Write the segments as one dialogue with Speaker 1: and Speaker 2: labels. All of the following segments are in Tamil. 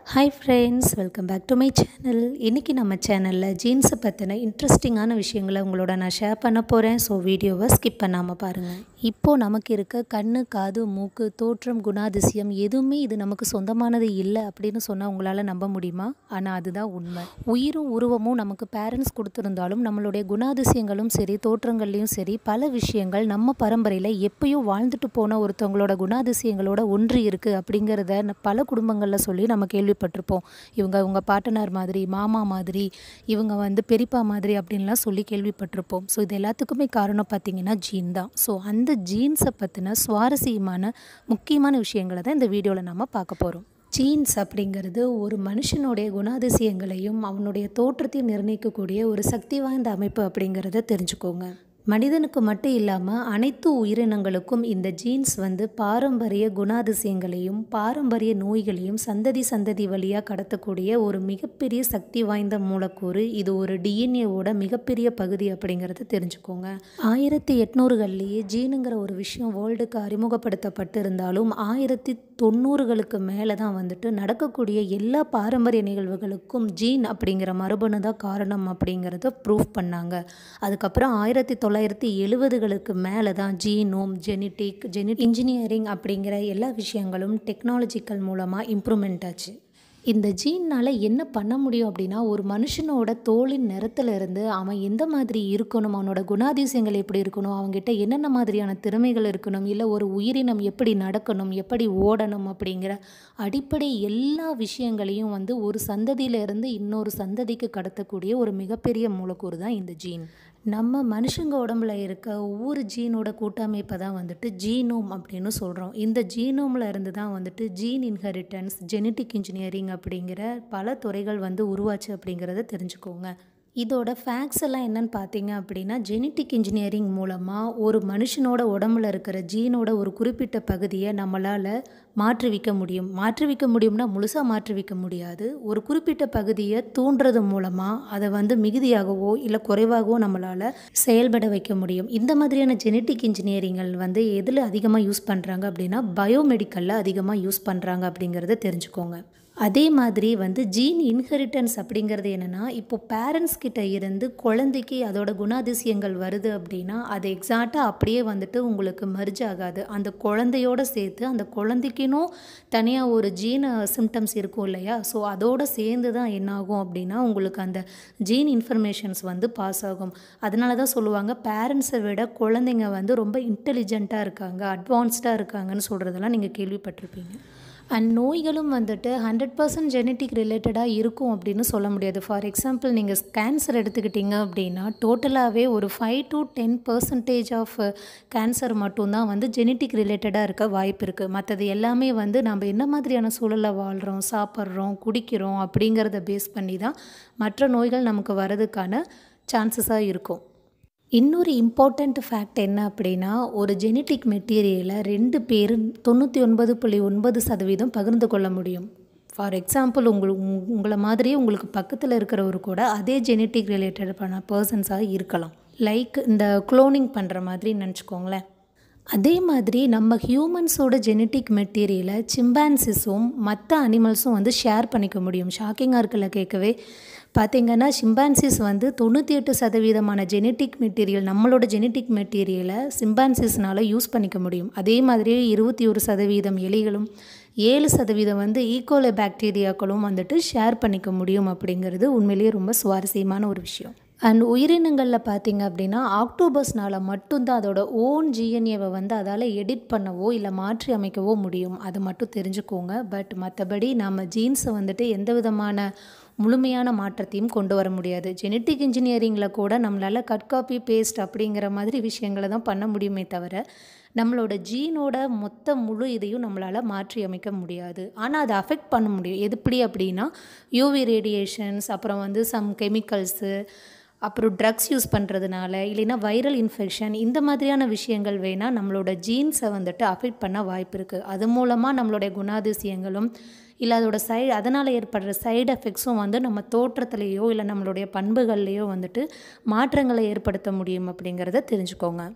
Speaker 1: hi friends welcome back to my channel இன்றைக்கி நம்ம சேனலில் ஜீன்ஸை பற்றின இன்ட்ரெஸ்டிங்கான விஷயங்களை உங்களோட நான் ஷேர் பண்ண போகிறேன் ஸோ வீடியோவை ஸ்கிப் பண்ணாமல் பாருங்கள் இப்போது நமக்கு இருக்க கண்ணு காது மூக்கு தோற்றம் குணாதிசயம் எதுவுமே இது நமக்கு சொந்தமானது இல்லை அப்படின்னு சொன்னால் உங்களால் நம்ப முடியுமா ஆனால் அதுதான் உண்மை உயிரும் உருவமும் நமக்கு பேரண்ட்ஸ் கொடுத்துருந்தாலும் நம்மளுடைய குணாதிசயங்களும் சரி தோற்றங்கள்லையும் சரி பல விஷயங்கள் நம்ம பரம்பரையில் எப்பயோ வாழ்ந்துட்டு போன ஒருத்தவங்களோட குணாதிசயங்களோட ஒன்று இருக்குது அப்படிங்கிறத ந- பல குடும்பங்களில் சொல்லி நம்ம கேள்விப்பட்டிருப்போம் இவங்க இவங்க பாட்டனார் மாதிரி மாமா மாதிரி இவங்க வந்து பெரியப்பா மாதிரி அப்படின்லாம் சொல்லி கேள்விப்பட்டிருப்போம் ஸோ இது எல்லாத்துக்குமே காரணம் பார்த்தீங்கன்னா ஜீன் தான் ஸோ அந்த ஜீன்ஸை பற்றின சுவாரஸ்யமான முக்கியமான விஷயங்களை தான் இந்த வீடியோவில் நம்ம பார்க்க போகிறோம் ஜீன்ஸ் அப்படிங்கிறது ஒரு மனுஷனுடைய குணாதிசயங்களையும் அவனுடைய தோற்றத்தையும் நிர்ணயிக்கக்கூடிய ஒரு சக்தி வாய்ந்த அமைப்பு அப்படிங்கிறத தெரிஞ்சுக்கோங்க மனிதனுக்கு மட்டும் இல்லாமல் அனைத்து உயிரினங்களுக்கும் இந்த ஜீன்ஸ் வந்து பாரம்பரிய குணாதிசயங்களையும் பாரம்பரிய நோய்களையும் சந்ததி சந்ததி வழியாக கடத்தக்கூடிய ஒரு மிகப்பெரிய சக்தி வாய்ந்த மூலக்கூறு இது ஒரு டிஎன்ஏவோட மிகப்பெரிய பகுதி அப்படிங்கிறத தெரிஞ்சுக்கோங்க ஆயிரத்தி எட்நூறுகள்லேயே ஜீனுங்கிற ஒரு விஷயம் வேர்ல்டுக்கு அறிமுகப்படுத்தப்பட்டு இருந்தாலும் ஆயிரத்தி தொண்ணூறுகளுக்கு மேலே தான் வந்துட்டு நடக்கக்கூடிய எல்லா பாரம்பரிய நிகழ்வுகளுக்கும் ஜீன் அப்படிங்கிற மரபணு தான் காரணம் அப்படிங்கிறத ப்ரூவ் பண்ணாங்க அதுக்கப்புறம் ஆயிரத்தி தொள்ளாயிரத்தி எழுபதுகளுக்கு மேலே தான் ஜீனோம் ஜெனட்டிக் ஜெனி இன்ஜினியரிங் அப்படிங்கிற எல்லா விஷயங்களும் டெக்னாலஜிக்கல் மூலமாக இம்ப்ரூவ்மெண்ட் ஆச்சு இந்த ஜீன்னால் என்ன பண்ண முடியும் அப்படின்னா ஒரு மனுஷனோட தோலின் நிறத்துல இருந்து அவன் எந்த மாதிரி இருக்கணும் அவனோட குணாதிசயங்கள் எப்படி இருக்கணும் அவங்ககிட்ட என்னென்ன மாதிரியான திறமைகள் இருக்கணும் இல்லை ஒரு உயிரினம் எப்படி நடக்கணும் எப்படி ஓடணும் அப்படிங்கிற அடிப்படை எல்லா விஷயங்களையும் வந்து ஒரு சந்ததியில இருந்து இன்னொரு சந்ததிக்கு கடத்தக்கூடிய ஒரு மிகப்பெரிய மூலக்கூறு தான் இந்த ஜீன் நம்ம மனுஷங்க உடம்புல இருக்க ஒவ்வொரு ஜீனோட கூட்டமைப்பை தான் வந்துட்டு ஜீனோம் அப்படின்னு சொல்கிறோம் இந்த ஜீனோமில் இருந்து தான் வந்துட்டு ஜீன் இன்ஹெரிட்டன்ஸ் ஜெனட்டிக் இன்ஜினியரிங் அப்படிங்கிற பல துறைகள் வந்து உருவாச்சு அப்படிங்கிறத தெரிஞ்சுக்கோங்க இதோட ஃபேக்ட்ஸ் எல்லாம் என்னன்னு பார்த்தீங்க அப்படின்னா ஜெனட்டிக் இன்ஜினியரிங் மூலமாக ஒரு மனுஷனோட உடம்புல இருக்கிற ஜீனோட ஒரு குறிப்பிட்ட பகுதியை நம்மளால் மாற்றுவிக்க முடியும் மாற்றுவிக்க முடியும்னா முழுசாக மாற்றுவிக்க முடியாது ஒரு குறிப்பிட்ட பகுதியை தூண்டுறது மூலமாக அதை வந்து மிகுதியாகவோ இல்லை குறைவாகவோ நம்மளால் செயல்பட வைக்க முடியும் இந்த மாதிரியான ஜெனட்டிக் இன்ஜினியரிங்கள் வந்து எதில் அதிகமாக யூஸ் பண்ணுறாங்க அப்படின்னா பயோமெடிக்கலில் அதிகமாக யூஸ் பண்ணுறாங்க அப்படிங்கிறத தெரிஞ்சுக்கோங்க அதே மாதிரி வந்து ஜீன் இன்ஹெரிட்டன்ஸ் அப்படிங்கிறது என்னென்னா இப்போ பேரண்ட்ஸ் கிட்ட இருந்து குழந்தைக்கு அதோட குணாதிசயங்கள் வருது அப்படின்னா அது எக்ஸாக்டாக அப்படியே வந்துட்டு உங்களுக்கு மர்ஜ் ஆகாது அந்த குழந்தையோட சேர்த்து அந்த குழந்தைக்கினும் தனியாக ஒரு ஜீன் சிம்டம்ஸ் இருக்கும் இல்லையா ஸோ அதோட சேர்ந்து தான் என்னாகும் அப்படின்னா உங்களுக்கு அந்த ஜீன் இன்ஃபர்மேஷன்ஸ் வந்து பாஸ் ஆகும் அதனால தான் சொல்லுவாங்க பேரண்ட்ஸை விட குழந்தைங்க வந்து ரொம்ப இன்டெலிஜென்ட்டாக இருக்காங்க அட்வான்ஸ்டாக இருக்காங்கன்னு சொல்கிறதெல்லாம் நீங்கள் கேள்விப்பட்டிருப்பீங்க அண்ட் நோய்களும் வந்துட்டு ஹண்ட்ரட் பர்சன்ட் ஜெனட்டிக் ரிலேட்டடாக இருக்கும் அப்படின்னு சொல்ல முடியாது ஃபார் எக்ஸாம்பிள் நீங்கள் கேன்சர் எடுத்துக்கிட்டீங்க அப்படின்னா டோட்டலாகவே ஒரு five to ten percentage of cancer மட்டும்தான் வந்து ஜெனட்டிக் ரிலேட்டடாக இருக்க வாய்ப்பு இருக்குது மற்றது எல்லாமே வந்து நம்ம என்ன மாதிரியான சூழலில் வாழ்கிறோம் சாப்பிட்றோம் குடிக்கிறோம் அப்படிங்கிறத பேஸ் பண்ணி தான் மற்ற நோய்கள் நமக்கு வரதுக்கான சான்சஸாக இருக்கும் இன்னொரு இம்பார்ட்டண்ட் ஃபேக்ட் என்ன அப்படின்னா ஒரு ஜெனட்டிக் மெட்டீரியலை ரெண்டு பேர் தொண்ணூற்றி ஒன்பது புள்ளி ஒன்பது சதவீதம் பகிர்ந்து கொள்ள முடியும் ஃபார் எக்ஸாம்பிள் உங்கள் உங்- உங்களை மாதிரியே உங்களுக்கு பக்கத்தில் இருக்கிறவர் கூட அதே ஜெனட்டிக் ரிலேட்டட் பண்ண பர்சன்ஸாக இருக்கலாம் லைக் இந்த குளோனிங் பண்ணுற மாதிரி நினச்சிக்கோங்களேன் அதே மாதிரி நம்ம ஹியூமன்ஸோட ஜெனட்டிக் மெட்டீரியலை சிம்பான்சிஸும் மற்ற அனிமல்ஸும் வந்து ஷேர் பண்ணிக்க முடியும் ஷாக்கிங்காக இருக்குல்ல கேட்கவே பார்த்தீங்கன்னா சிம்பான்சிஸ் வந்து தொண்ணூற்றி எட்டு சதவீதமான ஜெனட்டிக் மெட்டீரியல் நம்மளோட ஜெனட்டிக் மெட்டீரியலை சிம்பான்சிஸ்னால யூஸ் பண்ணிக்க முடியும் அதே மாதிரியே இருபத்தி ஒரு சதவீதம் எலிகளும் ஏழு சதவீதம் வந்து ஈகோலை பாக்டீரியாக்களும் வந்துட்டு ஷேர் பண்ணிக்க முடியும் அப்படிங்கிறது உண்மையிலேயே ரொம்ப சுவாரஸ்யமான ஒரு விஷயம் அண்ட் உயிரினங்களில் பார்த்தீங்க அப்படின்னா ஆக்டோபஸ்னால் மட்டும்தான் அதோட ஓன் ஜிஎன்ஏவை வந்து அதால் எடிட் பண்ணவோ இல்லை மாற்றி அமைக்கவோ முடியும் அது மட்டும் தெரிஞ்சுக்கோங்க பட் மற்றபடி நம்ம ஜீன்ஸை வந்துட்டு எந்த விதமான முழுமையான மாற்றத்தையும் கொண்டு வர முடியாது ஜெனட்டிக் இன்ஜினியரிங்கில் கூட நம்மளால் கட் காப்பி பேஸ்ட் அப்படிங்கிற மாதிரி விஷயங்களை தான் பண்ண முடியுமே தவிர நம்மளோட ஜீனோட மொத்த முழு இதையும் நம்மளால் மாற்றி அமைக்க முடியாது ஆனால் அதை அஃபெக்ட் பண்ண முடியும் எது எப்படி அப்படின்னா யூவி ரேடியேஷன்ஸ் அப்புறம் வந்து சம் கெமிக்கல்ஸு அப்புறம் ட்ரக்ஸ் யூஸ் பண்ணுறதுனால இல்லைன்னா வைரல் இன்ஃபெக்ஷன் இந்த மாதிரியான விஷயங்கள் வேணால் நம்மளோட ஜீன்ஸை வந்துட்டு அஃபெக்ட் பண்ண வாய்ப்பு இருக்குது அது மூலமாக நம்மளுடைய குணாதிசயங்களும் இல்லை அதோட சை அதனால் ஏற்படுற சைடு எஃபெக்ட்ஸும் வந்து நம்ம தோற்றத்துலேயோ இல்லை நம்மளுடைய பண்புகள்லேயோ வந்துட்டு மாற்றங்களை ஏற்படுத்த முடியும் அப்படிங்கிறத தெரிஞ்சுக்கோங்க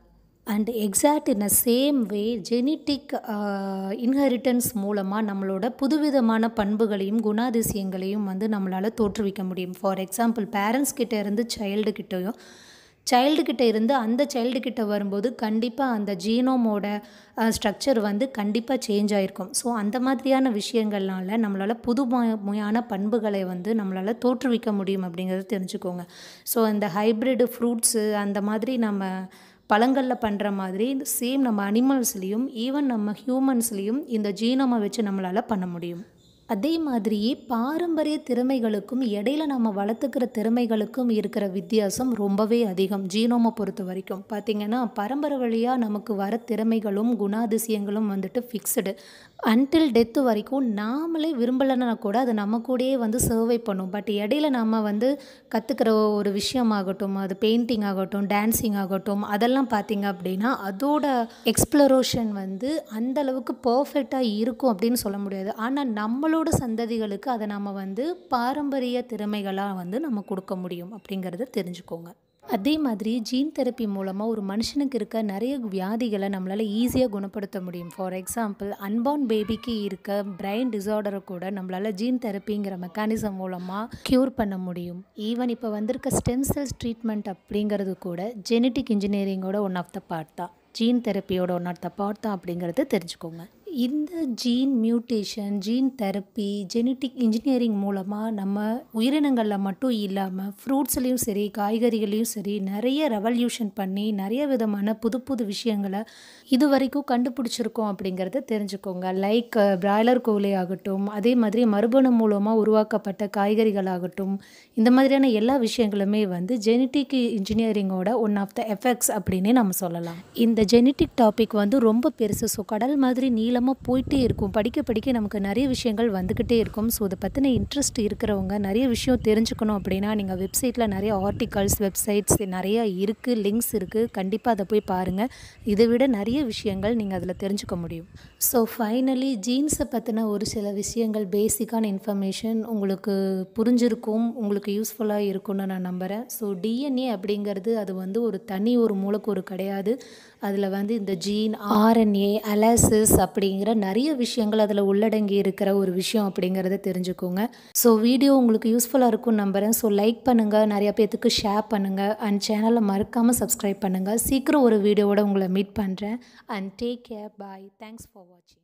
Speaker 1: and exact in a same way genetic inheritance மூலமாக நம்மளோட புதுவிதமான பண்புகளையும் குணாதிசயங்களையும் வந்து நம்மளால் தோற்றுவிக்க முடியும் ஃபார் எக்ஸாம்பிள் பேரண்ட்ஸ் கிட்ட இருந்து சைல்டு கிட்டேயும் சைல்டு கிட்ட இருந்து அந்த சைல்டு கிட்ட வரும்போது கண்டிப்பாக அந்த ஜீனோமோட ஸ்ட்ரக்சர் வந்து கண்டிப்பாக சேஞ்ச் ஆகிருக்கும் ஸோ அந்த மாதிரியான விஷயங்கள்னால நம்மளால் புதுமையான பண்புகளை வந்து நம்மளால் தோற்றுவிக்க முடியும் அப்படிங்கிறத தெரிஞ்சுக்கோங்க ஸோ இந்த ஹைப்ரிட் ஃப்ரூட்ஸு அந்த மாதிரி நம்ம பழங்களில் பண்ணுற மாதிரி சேம் நம்ம அனிமல்ஸ்லேயும் ஈவன் நம்ம ஹியூமன்ஸ்லேயும் இந்த ஜீனோமை வச்சு நம்மளால் பண்ண முடியும் அதே மாதிரியே பாரம்பரிய திறமைகளுக்கும் இடையில நம்ம வளர்த்துக்கிற திறமைகளுக்கும் இருக்கிற வித்தியாசம் ரொம்பவே அதிகம் ஜீனோமை பொறுத்த வரைக்கும் பார்த்திங்கன்னா பரம்பரை வழியாக நமக்கு வர திறமைகளும் குணாதிசயங்களும் வந்துட்டு ஃபிக்ஸ்டு அன்டில் டெத்து வரைக்கும் நாமளே விரும்பலைன்னா கூட அது நம்ம கூடயே வந்து சர்வை பண்ணும் பட் இடையில நம்ம வந்து கற்றுக்கிற ஒரு விஷயமாகட்டும் அது பெயிண்டிங் ஆகட்டும் டான்ஸிங் ஆகட்டும் அதெல்லாம் பார்த்திங்க அப்படின்னா அதோட எக்ஸ்ப்ளரோஷன் வந்து அந்த அளவுக்கு பர்ஃபெக்டாக இருக்கும் அப்படின்னு சொல்ல முடியாது ஆனால் நம்மளோட சந்ததிகளுக்கு அதை நம்ம வந்து பாரம்பரிய திறமைகளாக வந்து நம்ம கொடுக்க முடியும் அப்படிங்கிறத தெரிஞ்சுக்கோங்க அதே மாதிரி ஜீன் தெரப்பி மூலமாக ஒரு மனுஷனுக்கு இருக்க நிறைய வியாதிகளை நம்மளால் ஈஸியாக குணப்படுத்த முடியும் ஃபார் எக்ஸாம்பிள் அன்பார்ன் பேபிக்கு இருக்க பிரெயின் டிசார்டரை கூட நம்மளால் ஜீன் தெரப்பிங்கிற மெக்கானிசம் மூலமாக க்யூர் பண்ண முடியும் ஈவன் இப்போ வந்திருக்க ஸ்டெம் செல்ஸ் ட்ரீட்மெண்ட் அப்படிங்கிறது கூட ஜெனட்டிக் இன்ஜினியரிங்கோட ஒன் ஆஃப் த பார்ட் தான் ஜீன் தெரப்பியோட ஒன் ஆஃப் த பார்ட் தான் அப்படிங்கிறது தெரிஞ்சுக்கோங்க இந்த gene mutation gene therapy genetic engineering மூலமாக நம்ம உயிரினங்களில் மட்டும் இல்லாமல் ஃப்ரூட்ஸ்லேயும் சரி காய்கறிகளையும் சரி நிறைய ரெவல்யூஷன் பண்ணி நிறைய விதமான புது புது விஷயங்களை இது வரைக்கும் கண்டுபிடிச்சிருக்கோம் அப்படிங்கிறத தெரிஞ்சுக்கோங்க லைக் பிராய்லர் கோழி ஆகட்டும் அதே மாதிரி மரபணு மூலமாக உருவாக்கப்பட்ட காய்கறிகள் ஆகட்டும் இந்த மாதிரியான எல்லா விஷயங்களுமே வந்து ஜெனட்டிக் இன்ஜினியரிங்கோட ஒன் ஆஃப் த எஃபெக்ட்ஸ் அப்படின்னே நம்ம சொல்லலாம் இந்த ஜெனட்டிக் டாபிக் வந்து ரொம்ப பெருசு ஸோ கடல் மாதிரி நீளமாக போயிட்டே இருக்கும் படிக்க படிக்க நமக்கு நிறைய விஷயங்கள் வந்துக்கிட்டே இருக்கும் ஸோ இதை பற்றின இன்ட்ரெஸ்ட் இருக்கிறவங்க நிறைய விஷயம் தெரிஞ்சுக்கணும் அப்படின்னா நீங்கள் வெப்சைட்டில் நிறைய ஆர்டிகல்ஸ் வெப்சைட்ஸ் நிறைய இருக்குது லிங்க்ஸ் இருக்குது கண்டிப்பாக அதை போய் பாருங்கள் இதை விட நிறைய விஷயங்கள் நீங்கள் அதில் தெரிஞ்சுக்க முடியும் ஸோ ஃபைனலி ஜீன்ஸை பற்றின ஒரு சில விஷயங்கள் பேசிக்கான இன்ஃபர்மேஷன் உங்களுக்கு புரிஞ்சிருக்கும் உங்களுக்கு யூஸ்ஃபுல்லாக இருக்கும்னு நான் நம்புகிறேன் ஸோ டிஎன்ஏ அப்படிங்கிறது அது வந்து ஒரு தனி ஒரு மூலக்கூறு கிடையாது அதில் வந்து இந்த ஜீன் ஆர்என்ஏ அலாசிஸ் அப்படிங்கிற நிறைய விஷயங்கள் அதில் உள்ளடங்கி இருக்கிற ஒரு விஷயம் அப்படிங்கிறத தெரிஞ்சுக்கோங்க ஸோ வீடியோ உங்களுக்கு யூஸ்ஃபுல்லாக இருக்கும்னு நம்புகிறேன் ஸோ லைக் பண்ணுங்கள் நிறைய பேர்த்துக்கு ஷேர் பண்ணுங்கள் அண்ட் சேனலை மறக்காமல் சப்ஸ்கிரைப் பண்ணுங்கள் சீக்கிரம் ஒரு வீடியோவோட உங்களை மீட் பண்ணுறேன் and take care bye thanks for வாட்சிங்